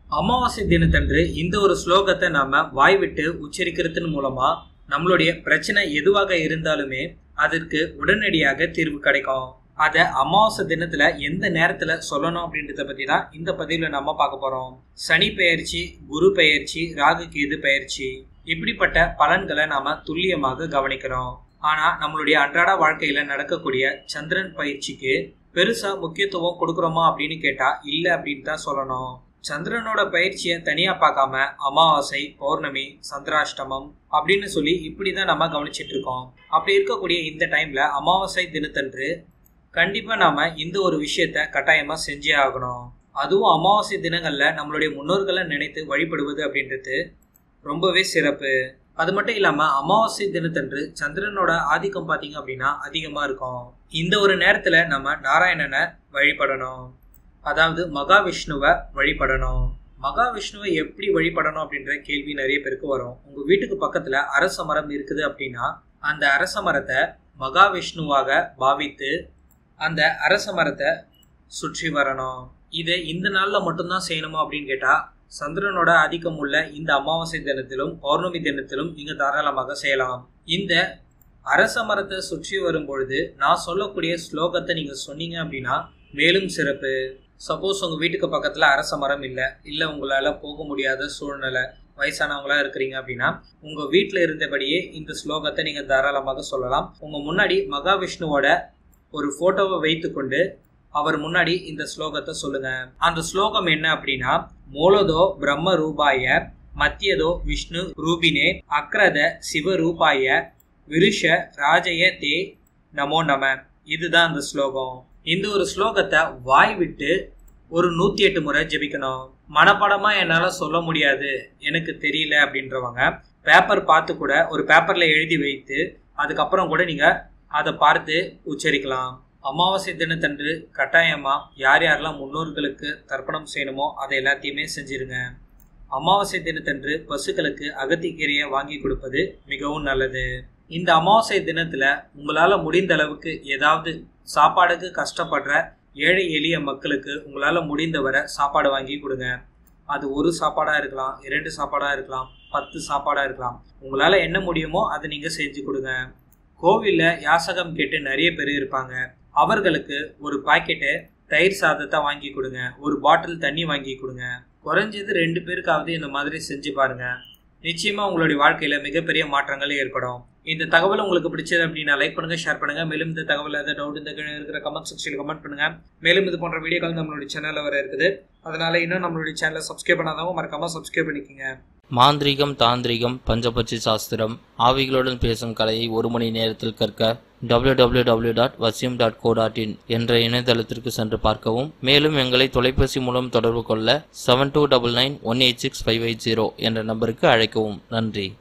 அமாவாசை தினத்தன்று இந்த ஒரு ஸ்லோகத்தை நாம வாய் விட்டு உச்சரிக்கிறதன் மூலமா நம்மளுடைய பிரச்சனை எதுவாக இருந்தாலுமே அதற்கு உடனடியாக தீர்வு கிடைக்கும் அதை அமாவாசை தினத்துல எந்த நேரத்துல சொல்லணும் அப்படின்றத பத்தி தான் இந்த பதிவுல நம்ம பார்க்க போறோம் சனி பெயர்ச்சி குரு பெயர்ச்சி ராகு கேது பெயர்ச்சி இப்படிப்பட்ட பலன்களை நாம துல்லியமாக கவனிக்கிறோம் ஆனா நம்மளுடைய அன்றாட வாழ்க்கையில நடக்கக்கூடிய சந்திரன் பயிற்சிக்கு பெருசா முக்கியத்துவம் கொடுக்குறோமா அப்படின்னு கேட்டா இல்ல அப்படின்னு தான் சொல்லணும் சந்திரனோட பயிற்சியை தனியா பார்க்காம அமாவாசை பௌர்ணமி சந்திராஷ்டமம் அப்படின்னு சொல்லி இப்படிதான் நம்ம கவனிச்சிட்டு இருக்கோம் அப்படி இருக்கக்கூடிய இந்த டைம்ல அமாவாசை தினத்தன்று கண்டிப்பா நாம இந்த ஒரு விஷயத்த கட்டாயமா செஞ்சே ஆகணும் அதுவும் அமாவாசை தினங்கள்ல நம்மளுடைய முன்னோர்களை நினைத்து வழிபடுவது அப்படின்றது ரொம்பவே சிறப்பு அது மட்டும் இல்லாம அமாவாசை தினத்தன்று சந்திரனோட ஆதிக்கம் பாத்தீங்க அப்படின்னா அதிகமா இருக்கும் இந்த ஒரு நேரத்துல நம்ம நாராயணனை வழிபடணும் அதாவது மகாவிஷ்ணுவை வழிபடணும் மகாவிஷ்ணுவை எப்படி வழிபடணும் அப்படின்ற கேள்வி நிறைய பேருக்கு வரும் உங்க வீட்டுக்கு பக்கத்துல அரச மரம் இருக்குது அப்படின்னா அந்த அரச மரத்தை மகாவிஷ்ணுவாக பாவித்து அந்த அரச மரத்தை சுற்றி வரணும் இதை இந்த நாள்ல மட்டும்தான் செய்யணுமா அப்படின்னு கேட்டா சந்திரனோட ஆதிக்கம் உள்ள இந்த அமாவாசை தினத்திலும் பௌர்ணமி தினத்திலும் நீங்க தாராளமாக செய்யலாம் இந்த அரச மரத்தை சுற்றி வரும் பொழுது நான் சொல்லக்கூடிய ஸ்லோகத்தை நீங்க சொன்னீங்க அப்படின்னா மேலும் சிறப்பு சப்போஸ் உங்க வீட்டுக்கு பக்கத்துல அரச மரம் இல்லை இல்ல உங்களால போக முடியாத சூழ்நிலை வயசானவங்களா இருக்கிறீங்க அப்படின்னா உங்க வீட்டுல இருந்தபடியே இந்த ஸ்லோகத்தை நீங்க தாராளமாக சொல்லலாம் உங்க முன்னாடி மகாவிஷ்ணுவோட ஒரு போட்டோவை வைத்துக்கொண்டு அவர் முன்னாடி இந்த ஸ்லோகத்தை சொல்லுங்க அந்த ஸ்லோகம் என்ன அப்படின்னா மூலதோ பிரம்ம ரூபாய மத்தியதோ விஷ்ணு ரூபினே அக்ரத சிவ ரூபாய விருஷ ராஜய தே நமோ நம இதுதான் அந்த ஸ்லோகம் இந்த ஒரு ஸ்லோகத்தை வாய் விட்டு ஒரு நூத்தி எட்டு முறை ஜெபிக்கணும் மனப்படமா என்னால சொல்ல முடியாது எனக்கு தெரியல அப்படின்றவங்க பேப்பர் பார்த்து கூட ஒரு பேப்பர்ல எழுதி வைத்து அதுக்கப்புறம் கூட நீங்க அதை பார்த்து உச்சரிக்கலாம் அமாவாசை தினத்தன்று கட்டாயமா யார் யாரெல்லாம் முன்னோர்களுக்கு தர்ப்பணம் செய்யணுமோ அதை எல்லாத்தையுமே செஞ்சிருங்க அமாவாசை தினத்தன்று பசுக்களுக்கு அகத்திக்கீரையை வாங்கி கொடுப்பது மிகவும் நல்லது இந்த அமாவாசை தினத்துல உங்களால முடிந்த அளவுக்கு ஏதாவது சாப்பாடுக்கு கஷ்டப்படுற ஏழை எளிய மக்களுக்கு உங்களால முடிந்தவரை சாப்பாடு வாங்கி கொடுங்க அது ஒரு சாப்பாடா இருக்கலாம் இரண்டு சாப்பாடா இருக்கலாம் பத்து சாப்பாடா இருக்கலாம் உங்களால என்ன முடியுமோ அதை நீங்க செஞ்சு கொடுங்க கோவில்ல யாசகம் கேட்டு நிறைய பேர் இருப்பாங்க அவர்களுக்கு ஒரு பாக்கெட்டு தயிர் சாதத்தை வாங்கி கொடுங்க ஒரு பாட்டில் தண்ணி வாங்கி கொடுங்க குறைஞ்சது ரெண்டு பேருக்காவது இந்த மாதிரி செஞ்சு பாருங்க நிச்சயமா உங்களுடைய வாழ்க்கையில மிகப்பெரிய மாற்றங்கள் ஏற்படும் இந்த தகவல் உங்களுக்கு பிடிச்சது அப்படின்னா லைக் பண்ணுங்க ஷேர் பண்ணுங்க மேலும் இந்த தகவல் ஏதாவது டவுட் இந்த கீழே இருக்கிற கமெண்ட் செக்ஷனில் கமெண்ட் பண்ணுங்க மேலும் இது போன்ற வீடியோக்கள் நம்மளுடைய சேனல்ல வர இருக்குது அதனால இன்னும் நம்மளுடைய சேனலை சப்ஸ்கிரைப் பண்ணாதவங்க மறக்காம சப்ஸ்கிரைப் பண்ணிக்கோங்க மாந்திரீகம் தாந்திரிகம் பஞ்சபட்சி சாஸ்திரம் ஆவிகளுடன் பேசும் கலையை ஒரு மணி நேரத்தில் கற்க www.vasyam.co.in டாட் வசியம் டாட் கோ டாட் இன் என்ற இணையதளத்திற்கு சென்று பார்க்கவும் மேலும் எங்களை தொலைபேசி மூலம் தொடர்பு கொள்ள seven two double nine one eight six five eight zero என்ற நம்பருக்கு அழைக்கவும் நன்றி